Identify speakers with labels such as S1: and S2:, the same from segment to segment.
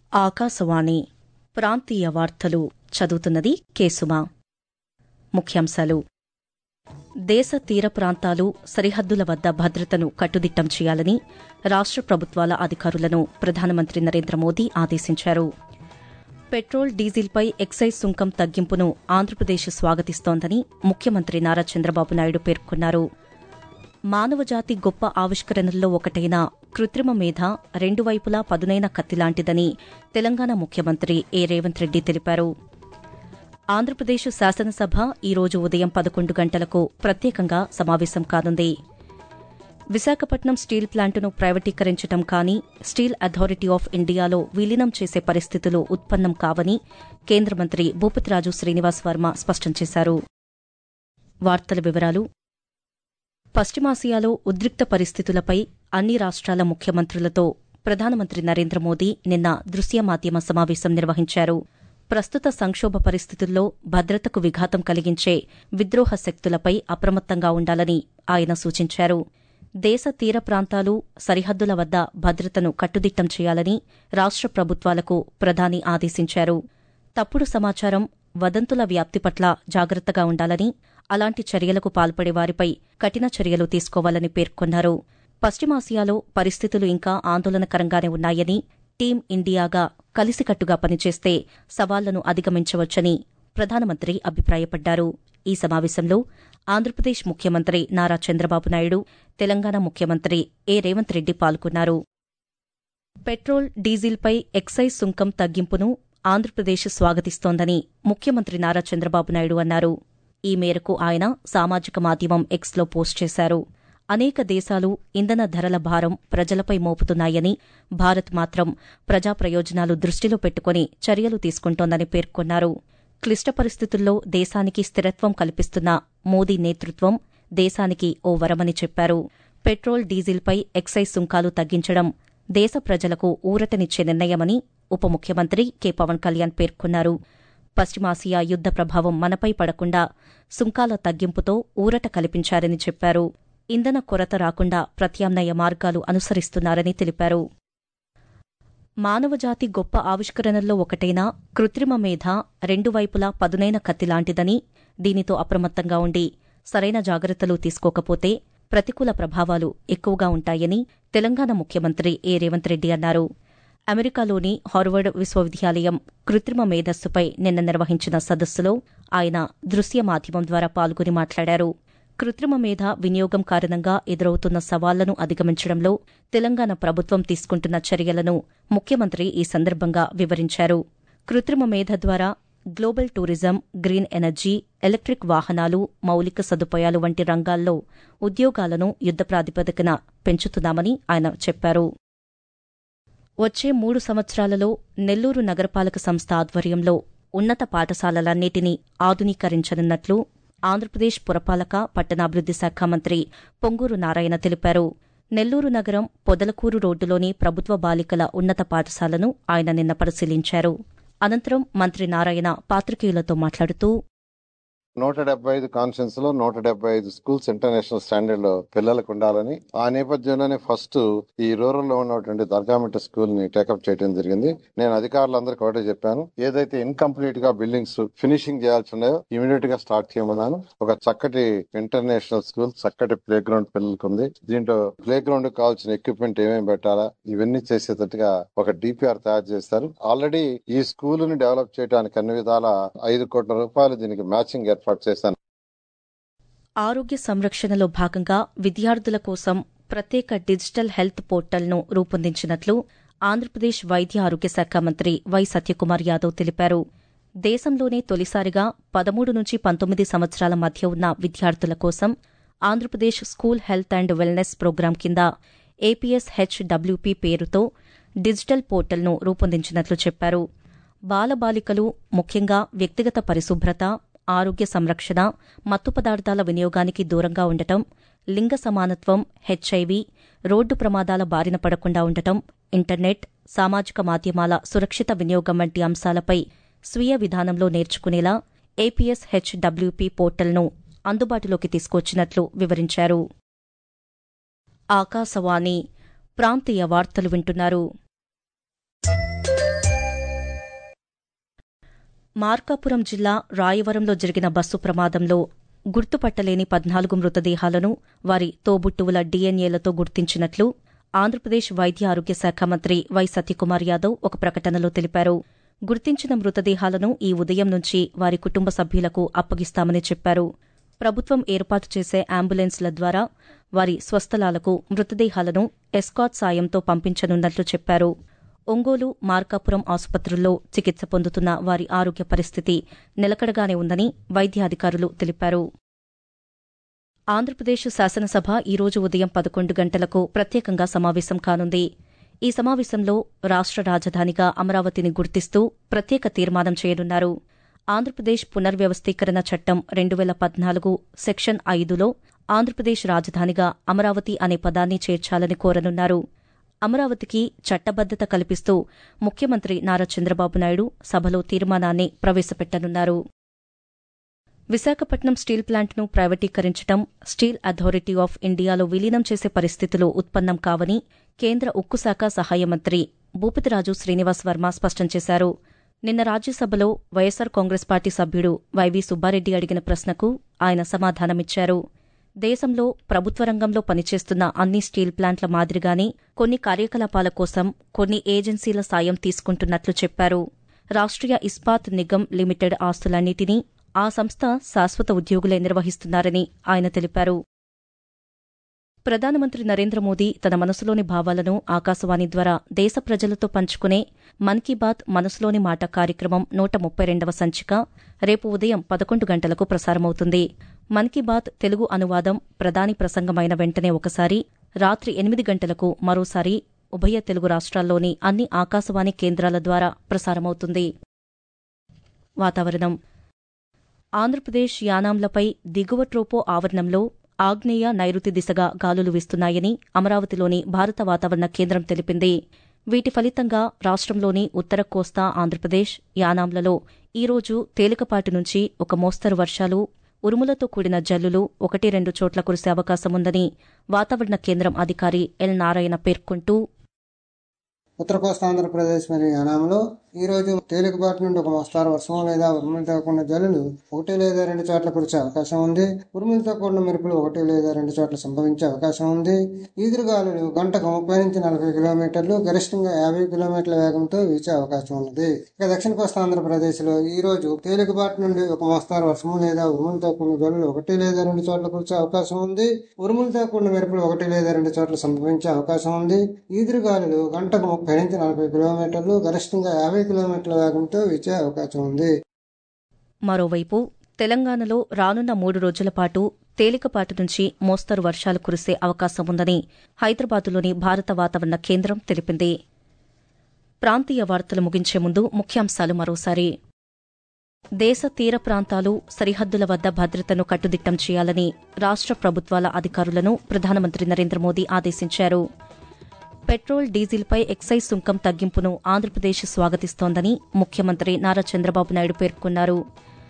S1: ఆకాశవాణి ప్రాంతీయ వార్తలు చదువుతున్నది కేసుమా ముఖ్యాంశాలు దేశ తీర ప్రాంతాలు సరిహద్దుల వద్ద భద్రతను కట్టుదిట్టం చేయాలని రాష్ట ప్రభుత్వాల అధికారులను ప్రధానమంత్రి నరేంద్ర మోదీ ఆదేశించారు పెట్రోల్ డీజిల్పై ఎక్సైజ్ సుంకం తగ్గింపును ఆంధ్రప్రదేశ్ స్వాగతిస్తోందని ముఖ్యమంత్రి నారా చంద్రబాబు నాయుడు పేర్కొన్నారు మానవజాతి గొప్ప ఆవిష్కరణల్లో ఒకటైన కృత్రిమ మేధ రెండు వైపులా పదునైన కత్తిలాంటిదని తెలంగాణ ముఖ్యమంత్రి ఏ రేవంత్ రెడ్డి తెలిపారు ఆంధ్రప్రదేశ్ శాసనసభ ఈ రోజు ఉదయం పదకొండు గంటలకు ప్రత్యేకంగా సమావేశం కానుంది విశాఖపట్నం స్టీల్ ప్లాంటును ప్రైవేటీకరించడం కానీ స్టీల్ అథారిటీ ఆఫ్ ఇండియాలో విలీనం చేసే పరిస్థితులు ఉత్పన్నం కావని కేంద్ర మంత్రి భూపతిరాజు శ్రీనివాస్ వర్మ స్పష్టం చేశారు వార్తల వివరాలు పశ్చిమాసియాలో ఉద్రిక్త పరిస్థితులపై అన్ని రాష్ట్రాల ముఖ్యమంత్రులతో ప్రధానమంత్రి నరేంద్ర మోదీ నిన్న దృశ్య మాధ్యమ సమావేశం నిర్వహించారు ప్రస్తుత సంక్షోభ పరిస్థితుల్లో భద్రతకు విఘాతం కలిగించే విద్రోహ శక్తులపై అప్రమత్తంగా ఉండాలని ఆయన సూచించారు దేశ తీర ప్రాంతాలు సరిహద్దుల వద్ద భద్రతను కట్టుదిట్టం చేయాలని రాష్ట ప్రభుత్వాలకు ప్రధాని ఆదేశించారు తప్పుడు సమాచారం వదంతుల వ్యాప్తి పట్ల జాగ్రత్తగా ఉండాలని అలాంటి చర్యలకు పాల్పడే వారిపై కఠిన చర్యలు తీసుకోవాలని పేర్కొన్నారు పశ్చిమాసియాలో పరిస్థితులు ఇంకా ఆందోళనకరంగానే ఉన్నాయని టీం ఇండియాగా కలిసికట్టుగా పనిచేస్తే సవాళ్లను అధిగమించవచ్చని ప్రధానమంత్రి అభిప్రాయపడ్డారు ఈ సమావేశంలో ఆంధ్రప్రదేశ్ ముఖ్యమంత్రి నారా చంద్రబాబు నాయుడు తెలంగాణ ముఖ్యమంత్రి ఏ రేవంత్ రెడ్డి పాల్గొన్నారు పెట్రోల్ డీజిల్పై ఎక్సైజ్ సుంకం తగ్గింపును ఆంధ్రప్రదేశ్ స్వాగతిస్తోందని ముఖ్యమంత్రి నారా చంద్రబాబు నాయుడు అన్నారు ఈ మేరకు ఆయన సామాజిక మాధ్యమం ఎక్స్లో పోస్ట్ చేశారు అనేక దేశాలు ఇంధన ధరల భారం ప్రజలపై మోపుతున్నాయని భారత్ మాత్రం ప్రజా ప్రయోజనాలు దృష్టిలో పెట్టుకుని చర్యలు తీసుకుంటోందని పేర్కొన్నారు క్లిష్ట పరిస్థితుల్లో దేశానికి స్థిరత్వం కల్పిస్తున్న మోదీ నేతృత్వం దేశానికి ఓ వరమని చెప్పారు పెట్రోల్ డీజిల్పై ఎక్సైజ్ సుంకాలు తగ్గించడం దేశ ప్రజలకు ఊరటనిచ్చే నిర్ణయమని ఉప ముఖ్యమంత్రి కె పవన్ కళ్యాణ్ పేర్కొన్నారు పశ్చిమాసియా యుద్ద ప్రభావం మనపై పడకుండా సుంకాల తగ్గింపుతో ఊరట కల్పించారని చెప్పారు ఇంధన కొరత రాకుండా ప్రత్యామ్నాయ మార్గాలు అనుసరిస్తున్నారని తెలిపారు మానవజాతి గొప్ప ఆవిష్కరణల్లో ఒకటైన కృత్రిమ మేధ రెండు వైపులా పదునైన కత్తిలాంటిదని దీనితో అప్రమత్తంగా ఉండి సరైన జాగ్రత్తలు తీసుకోకపోతే ప్రతికూల ప్రభావాలు ఎక్కువగా ఉంటాయని తెలంగాణ ముఖ్యమంత్రి ఏ రేవంత్ రెడ్డి అన్నారు అమెరికాలోని హార్వర్డ్ విశ్వవిద్యాలయం కృత్రిమ మేధస్సుపై నిన్న నిర్వహించిన సదస్సులో ఆయన దృశ్య మాధ్యమం ద్వారా పాల్గొని మాట్లాడారు కృత్రిమ మేధ వినియోగం కారణంగా ఎదురవుతున్న సవాళ్లను అధిగమించడంలో తెలంగాణ ప్రభుత్వం తీసుకుంటున్న చర్యలను ముఖ్యమంత్రి ఈ సందర్భంగా వివరించారు కృత్రిమ మేధ ద్వారా global tourism green energy electric వాహనాలు మౌలిక సదుపాయాలు వంటి రంగాల్లో ఉద్యోగాలను యుద్ద ప్రాతిపదికన పెంచుతున్నామని ఆయన చెప్పారు వచ్చే మూడు సంవత్సరాలలో నెల్లూరు నగరపాలక సంస్థ ఆధ్వర్యంలో ఉన్నత పాఠశాలలన్నిటినీ ఆధునీకరించనున్నట్లు ఆంధ్రప్రదేశ్ పురపాలక పట్టణాభివృద్ది శాఖ మంత్రి పొంగూరు నారాయణ తెలిపారు నెల్లూరు నగరం పొదలకూరు రోడ్డులోని ప్రభుత్వ బాలికల ఉన్నత పాఠశాలను ఆయన నిన్న పరిశీలించారు అనంతరం మంత్రి నారాయణ పాత్రికేయులతో మాట్లాడుతూ
S2: నూట డెబ్బై ఐదు కాన్ఫరెన్స్ లో నూట డెబ్బై ఐదు స్కూల్స్ ఇంటర్నేషనల్ స్టాండర్డ్ లో పిల్లలకు ఉండాలని ఆ నేపథ్యంలోనే ఫస్ట్ ఈ రూరల్ లో ఉన్నటువంటి దర్గామిట్ట స్కూల్ ని టేకప్ చేయడం జరిగింది నేను అధికారులందరికీ ఒకటే చెప్పాను ఏదైతే ఇన్కంప్లీట్ గా బిల్డింగ్స్ ఫినిషింగ్ చేయాల్సి ఉన్నాయో ఇమీడియట్ గా స్టార్ట్ చేయమన్నాను ఒక చక్కటి ఇంటర్నేషనల్ స్కూల్ చక్కటి ప్లే గ్రౌండ్ పిల్లలకు ఉంది దీంట్లో ప్లే గ్రౌండ్ కావాల్సిన ఎక్విప్మెంట్ ఏమేమి పెట్టాలా ఇవన్నీ చేసేటట్టుగా ఒక డిపిఆర్ తయారు చేస్తారు ఆల్రెడీ ఈ స్కూల్ ని డెవలప్ చేయడానికి అన్ని విధాల ఐదు కోట్ల రూపాయలు దీనికి మ్యాచింగ్ ఏర్పాటు చేశాను
S1: ఆరోగ్య సంరక్షణలో భాగంగా విద్యార్థుల కోసం ప్రత్యేక డిజిటల్ హెల్త్ పోర్టల్ను రూపొందించినట్లు ఆంధ్రప్రదేశ్ వైద్య ఆరోగ్య శాఖ మంత్రి వై సత్యకుమార్ యాదవ్ తెలిపారు దేశంలోనే తొలిసారిగా పదమూడు నుంచి పంతొమ్మిది సంవత్సరాల మధ్య ఉన్న విద్యార్థుల కోసం Andhra Pradesh school health and wellness program కింద ఏపీఎస్ హెచ్డబ్ల్యూపీ పేరుతో డిజిటల్ పోర్టల్ను రూపొందించినట్లు చెప్పారు బాలబాలికలు ముఖ్యంగా వ్యక్తిగత పరిశుభ్రత ఆరోగ్య సంరక్షణ మత్తు పదార్థాల వినియోగానికి దూరంగా ఉండటం లింగ సమానత్వం హెచ్ఐవి రోడ్డు ప్రమాదాల బారిన పడకుండా ఉండటం ఇంటర్నెట్ సామాజిక మాధ్యమాల సురక్షిత వినియోగం వంటి అంశాలపై స్వీయ విధానంలో నేర్చుకునేలా ఏపీఎస్ హెచ్డబ్ల్యూపీ పోర్టల్ను అందుబాటులోకి తీసుకొచ్చినట్లు వివరించారు ఆకాశవాణి ప్రాంతీయ వార్తలు వింటున్నారు మార్కాపురం జిల్లా రాయవరంలో జరిగిన బస్సు ప్రమాదంలో గుర్తుపట్టలేని పద్నాలుగు మృతదేహాలను వారి తోబుట్టువుల డీఎన్ఏలతో గుర్తించినట్లు ఆంధ్రప్రదేశ్ వైద్య ఆరోగ్య శాఖ మంత్రి వై సత్యకుమార్ యాదవ్ ఒక ప్రకటనలో తెలిపారు గుర్తించిన మృతదేహాలను ఈ ఉదయం నుంచి వారి కుటుంబ సభ్యులకు అప్పగిస్తామని చెప్పారు ప్రభుత్వం ఏర్పాటు చేసే అంబులెన్స్ల ద్వారా వారి స్వస్థలాలకు మృతదేహాలను ఎస్కాట్ సాయంతో పంపించనున్నట్లు చెప్పారు ఒంగోలు మార్కాపురం ఆసుపత్రుల్లో చికిత్స పొందుతున్న వారి ఆరోగ్య పరిస్థితి నిలకడగానే ఉందని వైద్యాధికారులు తెలిపారు ఆంధ్రప్రదేశ్ శాసనసభ ఈరోజు ఉదయం పదకొండు గంటలకు ప్రత్యేకంగా సమావేశం కానుంది ఈ సమావేశంలో రాష్ట్ర రాజధానిగా అమరావతిని గుర్తిస్తూ ప్రత్యేక తీర్మానం చేయనున్నారు ఆంధ్రప్రదేశ్ పునర్వ్యవస్థీకరణ చట్టం రెండు వేల పద్నాలుగు సెక్షన్ ఐదులో ఆంధ్రప్రదేశ్ రాజధానిగా అమరావతి అనే పదాన్ని చేర్చాలని కోరనున్నారు అమరావతికి చట్టబద్దత కల్పిస్తూ ముఖ్యమంత్రి నారా చంద్రబాబు నాయుడు సభలో తీర్మానాన్ని ప్రవేశపెట్టనున్నారు విశాఖపట్నం స్టీల్ ప్లాంట్ను ప్రైవేటీకరించడం స్టీల్ అథారిటీ ఆఫ్ ఇండియాలో విలీనం చేసే పరిస్థితులు ఉత్పన్నం కావని కేంద్ర ఉక్కు శాఖ సహాయ మంత్రి భూపతిరాజు శ్రీనివాస్ వర్మ స్పష్టం చేశారు నిన్న రాజ్యసభలో వైఎస్సార్ కాంగ్రెస్ పార్టీ సభ్యుడు వైవీ సుబ్బారెడ్డి అడిగిన ప్రశ్నకు ఆయన సమాధానమిచ్చారు దేశంలో ప్రభుత్వ రంగంలో పనిచేస్తున్న అన్ని స్టీల్ ప్లాంట్ల మాదిరిగానే కొన్ని కార్యకలాపాల కోసం కొన్ని ఏజెన్సీల సాయం తీసుకుంటున్నట్లు చెప్పారు రాష్ట్రీయ ఇస్పాత్ నిగమ్ లిమిటెడ్ ఆస్తులన్నింటినీ ఆ సంస్థ శాశ్వత ఉద్యోగులే నిర్వహిస్తున్నారని ఆయన తెలిపారు ప్రధానమంత్రి నరేంద్ర మోదీ తన మనసులోని భావాలను ఆకాశవాణి ద్వారా దేశ ప్రజలతో పంచుకునే మన్ కీ బాత్ మనసులోని మాట కార్యక్రమం నూట ముప్పై రెండవ సంచిక రేపు ఉదయం పదకొండు గంటలకు ప్రసారమవుతుంది మన్ కీ బాత్ తెలుగు అనువాదం ప్రధాని ప్రసంగమైన వెంటనే ఒకసారి రాత్రి ఎనిమిది గంటలకు మరోసారి ఉభయ తెలుగు రాష్ట్రాల్లోని అన్ని ఆకాశవాణి కేంద్రాల ద్వారా ప్రసారమవుతుంది వాతావరణం ఆంధ్రప్రదేశ్ యానాంలపై దిగువ ట్రోపో ఆవరణంలో ఆగ్నేయ నైరుతి దిశగా గాలులు వీస్తున్నాయని అమరావతిలోని భారత వాతావరణ కేంద్రం తెలిపింది వీటి ఫలితంగా రాష్ట్రంలోని ఉత్తర కోస్తా ఆంధ్రప్రదేశ్ యానాంలలో ఈరోజు తేలికపాటి నుంచి ఒక మోస్తరు వర్షాలు ఉరుములతో కూడిన జల్లులు ఒకటి రెండు చోట్ల కురిసే అవకాశముందని వాతావరణ కేంద్రం అధికారి ఎల్ నారాయణ పేర్కొంటూ
S3: ఉత్తర కోస్తా ఆంధ్రప్రదేశ్ మరియు యానాంలో ఈ రోజు తేలికపాటి నుండి ఒక మోస్తారు వర్షం లేదా ఉరుములతో కూడిన జల్లులు ఒకటి లేదా రెండు చోట్ల కురిసే అవకాశం ఉంది ఉరుములతో కూడిన మెరుపులు ఒకటి లేదా రెండు చోట్ల సంభవించే అవకాశం ఉంది ఈదురుగాలులు గంటకు ముప్పై నుంచి నలభై కిలోమీటర్లు గరిష్టంగా యాభై కిలోమీటర్ల వేగంతో వీచే అవకాశం ఉన్నది ఇక దక్షిణ కోస్తా ఆంధ్రప్రదేశ్ లో ఈ రోజు తేలికపాటి నుండి ఒక మోస్తారు వర్షం లేదా ఉరుములతో కూడిన జల్లులు ఒకటి లేదా రెండు చోట్ల కురిసే అవకాశం ఉంది ఉరుములతో కూడిన మెరుపులు ఒకటి లేదా రెండు చోట్ల సంభవించే అవకాశం ఉంది ఈదురుగాలులు గంటకు ముప్పై నుంచి నలభై కిలోమీటర్లు గరిష్టంగా యాభై కిలోమీటర్ల వేగంతో వీచే అవకాశం ఉంది
S1: మరోవైపు తెలంగాణలో రానున్న మూడు రోజుల పాటు తేలికపాటి నుంచి మోస్తరు వర్షాలు కురిసే అవకాశం ఉందని హైదరాబాదులోని భారత వాతావరణ కేంద్రం తెలిపింది ప్రాంతీయ వార్తలు ముగించే ముందు ముఖ్యాంశాలు మరోసారి దేశ తీర ప్రాంతాలు సరిహద్దుల వద్ద భద్రతను కట్టుదిట్టం చేయాలని రాష్ట్ర ప్రభుత్వాల అధికారులను ప్రధానమంత్రి నరేంద్ర మోదీ ఆదేశించారు పెట్రోల్ డీజిల్పై ఎక్సైజ్ సుంకం తగ్గింపును ఆంధ్రప్రదేశ్ స్వాగతిస్తోందని ముఖ్యమంత్రి నారా చంద్రబాబు నాయుడు పేర్కొన్నారు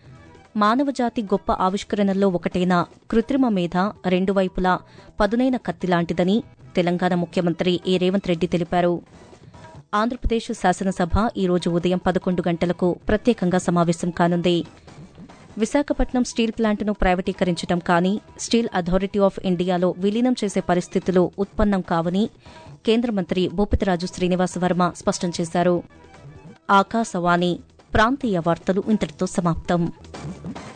S1: మానవజాతి గొప్ప ఆవిష్కరణల్లో ఒకటైన కృత్రిమ మేధ రెండు వైపులా పదునైన కత్తిలాంటిదని తెలంగాణ ముఖ్యమంత్రి ఏ రేవంత్ రెడ్డి తెలిపారు ఆంధ్రప్రదేశ్ శాసనసభ ఈరోజు ఉదయం పదకొండు గంటలకు ప్రత్యేకంగా సమావేశం కానుంది విశాఖపట్నం స్టీల్ ప్లాంట్ను ప్రైవేటీకరించడం కానీ స్టీల్ అథారిటీ ఆఫ్ ఇండియాలో విలీనం చేసే పరిస్థితులు ఉత్పన్నం కావని కేంద్ర మంత్రి భూపతిరాజు శ్రీనివాస్ వర్మ స్పష్టం చేశారు ఆకాశవాణి ప్రాంతీయ వార్తలు ఇంతటితో సమాప్తం